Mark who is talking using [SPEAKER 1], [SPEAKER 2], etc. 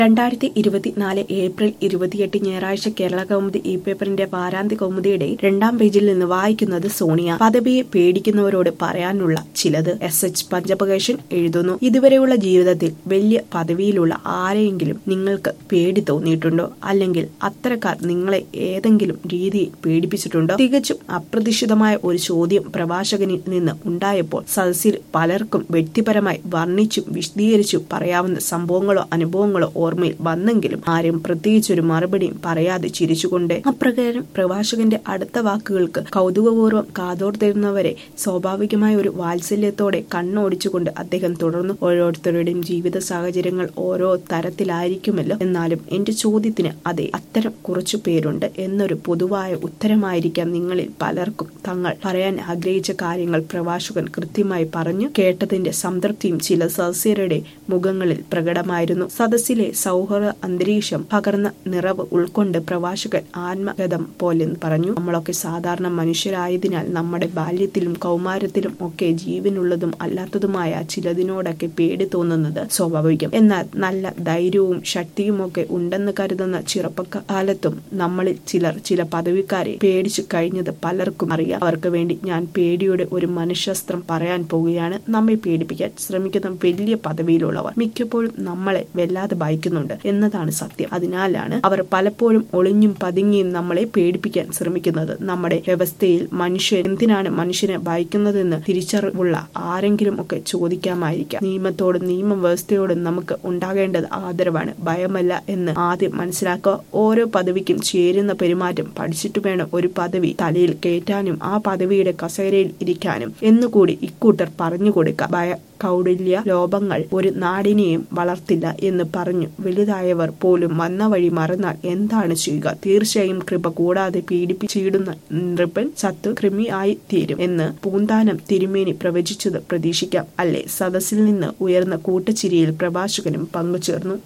[SPEAKER 1] രണ്ടായിരത്തി ഇരുപത്തിനാല് ഏപ്രിൽ ഇരുപത്തിയെട്ട് ഞായറാഴ്ച കേരള കൗമുദി ഈ പേപ്പറിന്റെ വാരാന്ത്യ കൗമുദിയുടെ രണ്ടാം പേജിൽ നിന്ന് വായിക്കുന്നത് സോണിയ പദവിയെ പേടിക്കുന്നവരോട് പറയാനുള്ള ചിലത് എസ് എച്ച് പഞ്ചപകേശൻ എഴുതുന്നു ഇതുവരെയുള്ള ജീവിതത്തിൽ വലിയ പദവിയിലുള്ള ആരെയെങ്കിലും നിങ്ങൾക്ക് പേടി തോന്നിയിട്ടുണ്ടോ അല്ലെങ്കിൽ അത്തരക്കാർ നിങ്ങളെ ഏതെങ്കിലും രീതിയിൽ പേടിപ്പിച്ചിട്ടുണ്ടോ തികച്ചും അപ്രതീക്ഷിതമായ ഒരു ചോദ്യം പ്രഭാഷകനിൽ നിന്ന് ഉണ്ടായപ്പോൾ സദസ്സിൽ പലർക്കും വ്യക്തിപരമായി വർണ്ണിച്ചും വിശദീകരിച്ചും പറയാവുന്ന സംഭവങ്ങളോ അനുഭവങ്ങളോ ഓർമ്മയിൽ വന്നെങ്കിലും ആരും പ്രത്യേകിച്ചൊരു മറുപടിയും പറയാതെ ചിരിച്ചുകൊണ്ട് അപ്രകാരം പ്രഭാഷകന്റെ അടുത്ത വാക്കുകൾക്ക് കൗതുകപൂർവ്വം കാതോർത്തിരുന്നവരെ സ്വാഭാവികമായ ഒരു വാത്സല്യത്തോടെ കണ്ണോടിച്ചുകൊണ്ട് അദ്ദേഹം തുടർന്നു ഓരോരുത്തരുടെയും ജീവിത സാഹചര്യങ്ങൾ ഓരോ തരത്തിലായിരിക്കുമല്ലോ എന്നാലും എന്റെ ചോദ്യത്തിന് അതെ അത്തരം കുറച്ചു പേരുണ്ട് എന്നൊരു പൊതുവായ ഉത്തരമായിരിക്കാം നിങ്ങളിൽ പലർക്കും തങ്ങൾ പറയാൻ ആഗ്രഹിച്ച കാര്യങ്ങൾ പ്രഭാഷകൻ കൃത്യമായി പറഞ്ഞു കേട്ടതിന്റെ സംതൃപ്തിയും ചില സദസ്യരുടെ മുഖങ്ങളിൽ പ്രകടമായിരുന്നു സദസ്സിലെ സൗഹൃദ അന്തരീക്ഷം പകർന്ന നിറവ് ഉൾക്കൊണ്ട് പ്രഭാഷകൻ ആത്മഗതം പോലെ പറഞ്ഞു നമ്മളൊക്കെ സാധാരണ മനുഷ്യരായതിനാൽ നമ്മുടെ ബാല്യത്തിലും കൗമാരത്തിലും ഒക്കെ ജീവനുള്ളതും അല്ലാത്തതുമായ ചിലതിനോടൊക്കെ പേടി തോന്നുന്നത് സ്വാഭാവികം എന്നാൽ നല്ല ധൈര്യവും ശക്തിയുമൊക്കെ ഉണ്ടെന്ന് കരുതുന്ന ചെറുപ്പകാലത്തും നമ്മളിൽ ചിലർ ചില പദവിക്കാരെ പേടിച്ചു കഴിഞ്ഞത് പലർക്കും അറിയാം അവർക്ക് വേണ്ടി ഞാൻ പേടിയുടെ ഒരു മനുഷ്യസ്ത്രം പറയാൻ പോവുകയാണ് നമ്മെ പേടിപ്പിക്കാൻ ശ്രമിക്കുന്ന വലിയ പദവിയിലുള്ളവർ മിക്കപ്പോഴും നമ്മളെ വല്ലാതെ ഭയക്കുന്നുണ്ട് എന്നതാണ് സത്യം അതിനാലാണ് അവർ പലപ്പോഴും ഒളിഞ്ഞും പതുങ്ങിയും നമ്മളെ പേടിപ്പിക്കാൻ ശ്രമിക്കുന്നത് നമ്മുടെ വ്യവസ്ഥയിൽ മനുഷ്യൻ എന്തിനാണ് മനുഷ്യനെ ഭയക്കുന്നതെന്ന് തിരിച്ചറിവുള്ള ആരെങ്കിലും ഒക്കെ ചോദിക്കാമായിരിക്കാം നിയമത്തോടും നിയമ വ്യവസ്ഥയോടും നമുക്ക് ഉണ്ടാകേണ്ടത് ആദരവാണ് ഭയമല്ല എന്ന് ആദ്യം മനസ്സിലാക്കുക ഓരോ പദവിക്കും ചേരുന്ന പെരുമാറ്റം പഠിച്ചിട്ട് വേണം ഒരു പദവി തലയിൽ കയറ്റാനും ആ പദവിയുടെ കസേരയിൽ ഇരിക്കാനും എന്നുകൂടി ഇക്കൂട്ടർ പറഞ്ഞു കൊടുക്കുക ഭയ കൗടില്യ ലോപങ്ങൾ ഒരു നാടിനെയും വളർത്തില്ല എന്ന് പറഞ്ഞു വലുതായവർ പോലും വന്ന വഴി മറന്നാൽ എന്താണ് ചെയ്യുക തീർച്ചയായും കൃപ കൂടാതെ പീഡിപ്പിച്ചിടുന്ന നൃപ്പൻ സത്തു കൃമി ആയി തീരും എന്ന് പൂന്താനം തിരുമേനി പ്രവചിച്ചത് പ്രതീക്ഷിക്കാം അല്ലെ സദസ്സിൽ നിന്ന് ഉയർന്ന കൂട്ടച്ചിരിയിൽ പ്രഭാഷകനും പങ്കുചേർന്നു